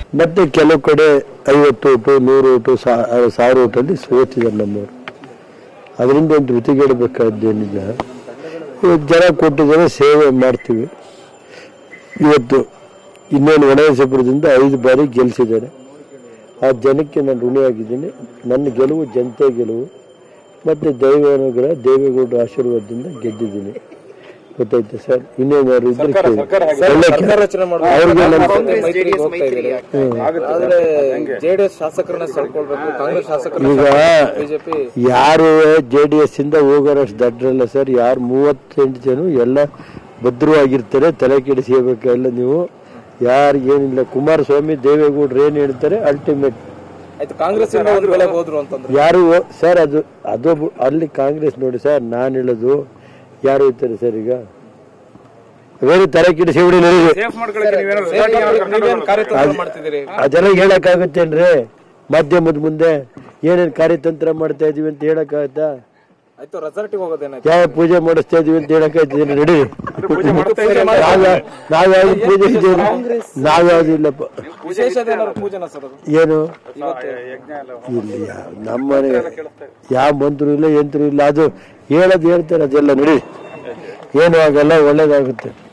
ಮತ್ತೆ ಕೆಲವು ಕಡೆ ಐವತ್ತು ಓಟು ನೂರು ಓಟು ಸಾ- ಸಾವಿರ ಓಟಲ್ಲಿ ಸೋತಿದ್ದಾರೆ ನಮ್ಮವರು ಅದರಿಂದ ಒಂದು ಋತಿಗೆಡಬೇಕಾದ್ದೇನಿಲ್ಲ ಇವತ್ತು ಜನ ಕೊಟ್ಟಿದ್ದಾರೆ ಸೇವೆ ಮಾಡ್ತೀವಿ ಇವತ್ತು ಇನ್ನೇನು ಒಣಗಿಸಪುರದಿಂದ ಐದು ಬಾರಿ ಗೆಲ್ಲಿಸಿದ್ದಾರೆ ಆ ಜನಕ್ಕೆ ನಾನು ಋಣಿಯಾಗಿದ್ದೀನಿ ನನ್ನ ಗೆಲುವು ಜನತೆ ಗೆಲುವು ಮತ್ತು ದೈವಾನುಗ್ರಹ ದೇವೇಗೌಡರ ಆಶೀರ್ವಾದದಿಂದ ಗೆದ್ದಿದ್ದೀನಿ ಗೊತ್ತಾಯ್ತು ಸರ್ ಇನ್ನೇನಾದ್ರು ಇದ್ರೆ ಕೇಳಿ. ಒಳ್ಳೆ ಸರ್ಕಾರ ರಚನೆ ಮಾಡ್ಬೇಕು. ಅವ್ರಿಗೆ ನಮ್ಮ ಕಾಂಗ್ರೆಸ್ ಮೈತ್ರಿಗೆ ಹೋಗ್ತಾ ಇದ್ದಾರೆ. ಆದ್ರೆ ಜೆಡಿಎಸ್ ಶಾಸಕರನ್ನ ಸೆಳ್ಕೊಳ್ಬೇಕು ಕಾಂಗ್ರೆಸ್ ಶಾಸಕರನ್ನ ಈಗ ಬಿಜೆಪಿ ಯಾರು ಜೆ ಡಿ ಎಸ್ ಇಂದ ಹೋಗೋರಷ್ಟು ದಡ್ರಲ್ಲ ಸರ್ ಯಾರು ಮೂವತ್ತೆಂಟು ಜನ ಎಲ್ಲ ಭದ್ರವಾಗಿರ್ತಾರೆ ತಲೆ ಕೆಡಿಸ್ಕೋಬೇಕಲ್ಲ ನೀವು ಯಾರಿಗೇನಿಲ್ಲ ಕುಮಾರಸ್ವಾಮಿ ದೇವೇಗೌಡರು ಏನ್ ಹೇಳ್ತಾರೆ ಅಲ್ಟಿಮೇಟ್ ಆಯ್ತು ಕಾಂಗ್ರೆಸ್ ಇಂದ ಒಂದ್ ವೇಳೆ ಹೋದ್ರು ಅಂತಂದ್ರೆ ಯಾರು ಸರ್ ಅದು ಅದೊಬ್ಬ ಅಲ್ಲಿ ಕಾಂಗ್ರೆಸ್ ನೋಡಿ ಸರ್ ನಾನು ಹೇಳೋದು ಯಾರು ಇರ್ತಾರೆ ಸರ್ ಈಗ ಬೇರೆ ತಲೆ ಕೆಡಿಸಿ ನನಗೆ ನೀವೇನ್ ಕಾರ್ಯತಂತ್ರ ಮಾಡ್ತಿದ್ದೀರಿ ಅದೆಲ್ಲ ಹೇಳಕ್ಕಾಗತ್ತೇನ್ರಿ ಮಾಧ್ಯಮದ ಮುಂದೆ ಏನೇನ್ ಕಾರ್ಯತಂತ್ರ ಮಾಡ್ತಾ ಇದೀವಿ ಅಂತ ಹೇಳಕ್ಕಾಗತ್ತಾ ಆಯ್ತು ರೆಸಾರ್ಟಿಗೆ ಹೋಗೋದೇನಾಯ್ತು ಯಾವ ಪೂಜೆ ಮಾಡಿಸ್ತಾ ಇದೀವಿ ಅಂತ ಹೇಳಕ್ಕಾಗ್ತದೆ ನಡಿ ನಾವ್- ನಾವ್ಯಾವ್ದು ಪೂಜೆ ಇದೀವಿ ನಾವ್ಯಾವ್ದು ಇಲ್ಲಪ್ಪ ವಿಶೇಷದ ಏನಾದ್ರು ಪೂಜೆನ ಸರ್ ಅದು ಏನು ಇವತ್ತು ಇಲ್ಲಿ ಯಾವ- ನಮ್ಮನೆ ಯಾವ ಮಂತ್ರು ಇಲ್ಲ ಯಂತ್ರು ಇಲ್ಲ ಅದು ಹೇಳೋದು ಹೇಳ್ತಾರೆ ಅದೆಲ್ಲ ನಡಿ ಏನು ಆಗಲ್ಲ ಒಳ್ಳೇದಾಗುತ್ತೆ